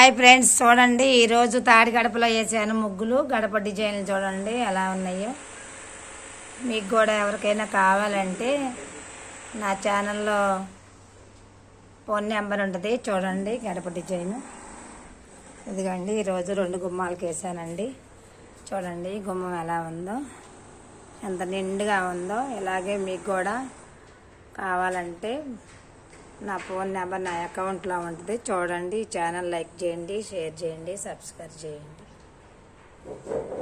hi friends చూడండి ఈరోజు తాడి గడపలో వేసాను ముగ్గులు గడప డిజైన్లు చూడండి ఎలా ఉన్నాయో మీకు కూడా ఎవరికైనా కావాలంటే నా ఛానల్లో ఫోన్ నెంబర్ ఉంటుంది చూడండి గడప డిజైన్ ఇదిగోండి ఈరోజు రెండు గుమ్మాలకు వేసానండి చూడండి గుమ్మం ఎలా ఉందో ఎంత నిండుగా ఉందో ఇలాగే మీకు కూడా కావాలంటే నా ఫోన్ నెంబర్ నా అకౌంట్లో ఉంటుంది చూడండి ఈ ఛానల్ లైక్ చేయండి షేర్ చేయండి సబ్స్క్రైబ్ చేయండి